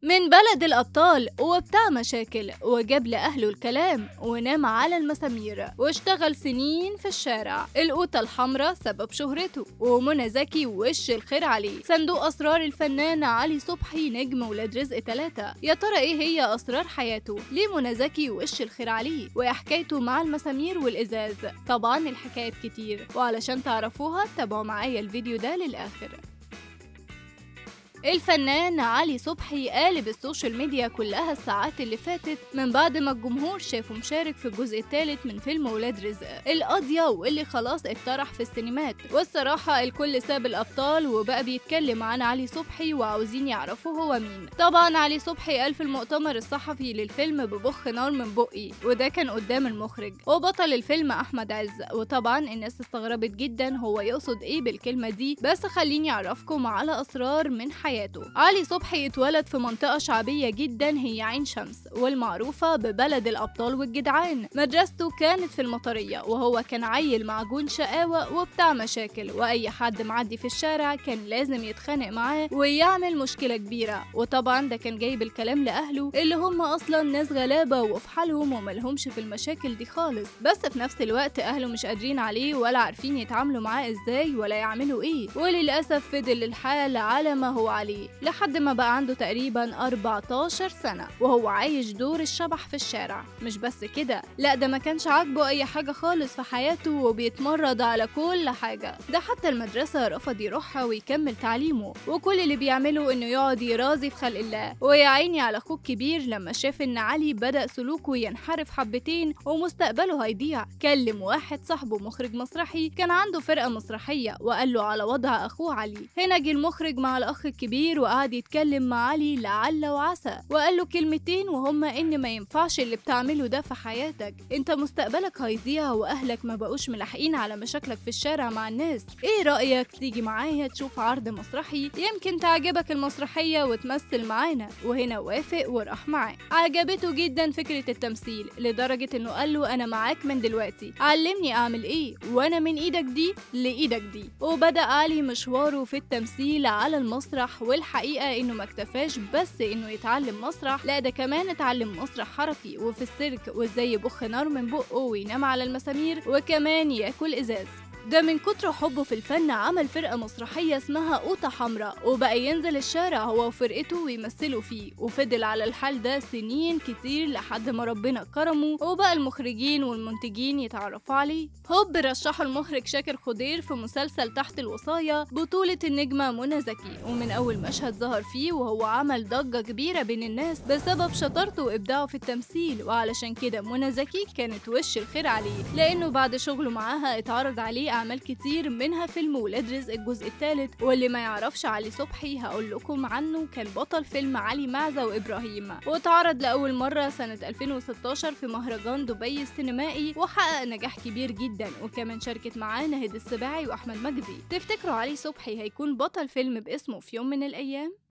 من بلد الأبطال وبتاع مشاكل وجاب لأهله الكلام ونام على المسامير واشتغل سنين في الشارع القوطة الحمراء سبب شهرته ومنى زكي وش الخير عليه صندوق أسرار الفنان علي صبحي نجم ولاد رزق ثلاثة يا ترى إيه هي أسرار حياته ليه منى زكي وش الخير عليه وإيه حكايته مع المسامير والإزاز طبعا الحكايات كتير وعلشان تعرفوها تابعوا معايا الفيديو ده للآخر الفنان علي صبحي قالب السوشيال ميديا كلها الساعات اللي فاتت من بعد ما الجمهور شافه مشارك في الجزء الثالث من فيلم ولاد رزق القضية واللي خلاص اتطرح في السينمات والصراحة الكل ساب الأبطال وبقى بيتكلم عن علي صبحي وعاوزين يعرفوا هو مين طبعا علي صبحي قال في المؤتمر الصحفي للفيلم ببخ نار من بقي وده كان قدام المخرج وبطل الفيلم أحمد عز وطبعا الناس استغربت جدا هو يقصد ايه بالكلمة دي بس خليني أعرفكم على أسرار من حياته حياته علي صبحي اتولد في منطقة شعبية جدا هي عين شمس والمعروفة ببلد الأبطال والجدعان مدرسته كانت في المطرية وهو كان عيل معجون شقاوة وبتاع مشاكل وأي حد معدي في الشارع كان لازم يتخانق معاه ويعمل مشكلة كبيرة وطبعا ده كان جايب الكلام لأهله اللي هم أصلا ناس غلابة وفي حالهم وملهمش في المشاكل دي خالص بس في نفس الوقت أهله مش قادرين عليه ولا عارفين يتعاملوا معاه ازاي ولا يعملوا ايه وللأسف فضل الحال على ما هو عليه لحد ما بقى عنده تقريبا 14 سنة وهو عايش دور الشبح في الشارع مش بس كده لا ده ما كانش عاجبه أي حاجة خالص في حياته وبيتمرد على كل حاجة ده حتى المدرسة رفض يروحها ويكمل تعليمه وكل اللي بيعمله إنه يقعد يرازي في خلق الله ويا عيني على أخوه الكبير لما شاف إن علي بدأ سلوكه ينحرف حبتين ومستقبله هيضيع كلم واحد صاحبه مخرج مسرحي كان عنده فرقة مسرحية وقال له على وضع أخوه علي هنا جه المخرج مع الأخ الكبير وقعد يتكلم مع علي لعل وعسى وقال له كلمتين وهما ان ما ينفعش اللي بتعمله ده في حياتك انت مستقبلك هيضيع واهلك ما بقوش ملاحقين على مشاكلك في الشارع مع الناس ايه رايك تيجي معايا تشوف عرض مسرحي يمكن تعجبك المسرحيه وتمثل معانا وهنا وافق وراح معاه عجبته جدا فكره التمثيل لدرجه انه قال له انا معاك من دلوقتي علمني اعمل ايه وانا من ايدك دي لايدك دي وبدا علي مشواره في التمثيل على المسرح والحقيقة إنه ما اكتفاش بس إنه يتعلم مسرح لا ده كمان اتعلم مسرح حركي وفي السيرك وإزاي يبخ نار من بقه وينام على المسامير وكمان ياكل إزاز ده من كتر حبه في الفن عمل فرقة مسرحية اسمها قوطة حمراء وبقى ينزل الشارع هو وفرقته ويمثلوا فيه وفضل على الحال ده سنين كتير لحد ما ربنا كرمه وبقى المخرجين والمنتجين يتعرفوا عليه هوب رشحوا المخرج شاكر خضير في مسلسل تحت الوصاية بطولة النجمة منى زكي ومن أول مشهد ظهر فيه وهو عمل ضجة كبيرة بين الناس بسبب شطارته وإبداعه في التمثيل وعلشان كده منى زكي كانت وش الخير عليه لأنه بعد شغله معاها اتعرض عليه أعمال كتير منها فيلم ولاد رزق الجزء الثالث واللي ما يعرفش علي صبحي هقول لكم عنه كان بطل فيلم علي معزة وإبراهيم واتعرض لأول مرة سنة 2016 في مهرجان دبي السينمائي وحقق نجاح كبير جدا وكمان شاركت معاه ناهد السباعي وأحمد مجدي تفتكروا علي صبحي هيكون بطل فيلم باسمه في يوم من الأيام؟